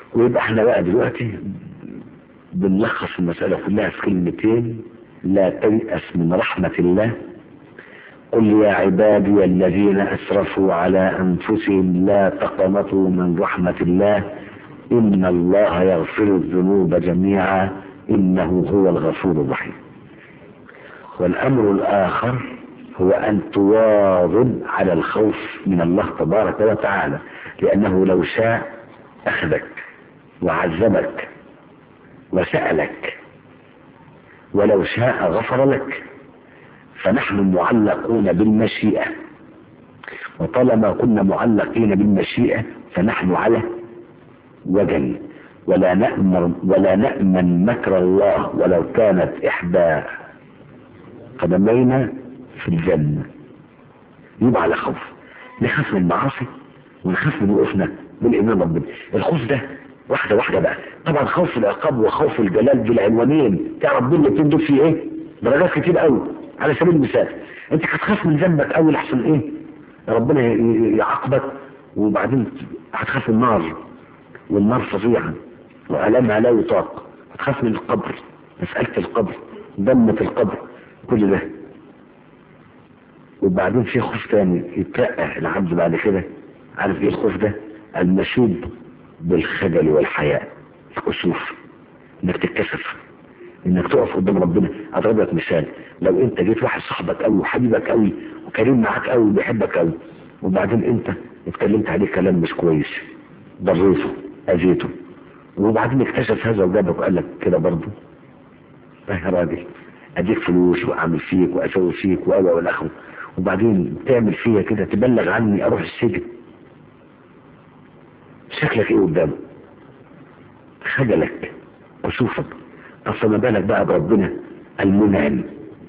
ويبقى احنا بقى دلوقتي بنلخص المسألة كلها في كلمتين لا تيأس من رحمة الله قل يا عبادي الذين أسرفوا على أنفسهم لا تقنطوا من رحمة الله إن الله يغفر الذنوب جميعا إنه هو الغفور الرحيم والأمر الآخر هو أن تواظب على الخوف من الله تبارك وتعالى لأنه لو شاء أخذك وعذبك وسألك ولو شاء غفر لك فنحن معلقون بالمشيئة وطالما كنا معلقين بالمشيئة فنحن على وجل ولا نأمن ولا نأمن مكر الله ولو كانت إحدى قدمينا في الجنة يبقى على خوف نخاف من المعاصي ونخاف من وقوفنا بالإيمان ربنا الخوف ده واحدة واحدة بقى طبعا خوف العقاب وخوف الجلال بالعنوانين تعرف دول الاتنين دول فيه ايه درجات كتير قوي على سبيل المثال انت هتخاف من ذنبك قوي لحسن ايه ربنا يعاقبك وبعدين هتخاف من النار والنار فظيعة وألمها لا يطاق هتخاف من القبر مسألة القبر ضمة القبر كل ده وبعدين في خوف تاني يترقى العبد بعد كده عارف ايه الخوف ده المشوب بالخجل والحياء الكسوف انك تتكسف انك تقف قدام ربنا اضرب لك مثال لو انت جيت واحد صاحبك قوي وحبيبك قوي وكريم معاك قوي وبيحبك قوي وبعدين انت اتكلمت عليه كلام مش كويس ضريته اذيته وبعدين اكتشف هذا وجابك وقال لك كده برضه يا راجل اديك فلوس واعمل فيك واسوي فيك واوى والاخر وبعدين تعمل فيا كده تبلغ عني اروح السجن شكلك ايه قدامه خجلك كسوفك اصل ما بالك بقى بربنا المنعم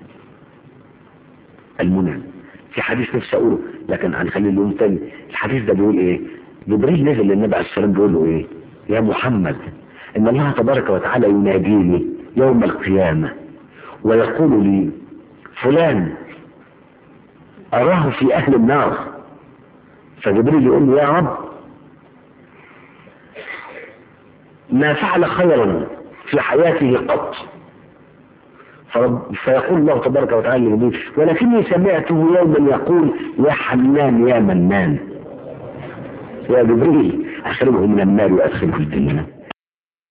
المنعم في حديث نفسي اقوله لكن هنخليه اليوم تاني الحديث ده بيقول ايه جبريل نزل للنبي عليه السلام بيقول له ايه يا محمد ان الله تبارك وتعالى يناديني يوم القيامة ويقول لي فلان اراه في اهل النار فجبريل يقول له يا رب ما فعل خيرا في حياته قط فرب فيقول الله تبارك وتعالى لجبريل ولكني سمعته يوما يقول يا حنان يا منان يا جبريل اخرجه من النار وادخله الجنه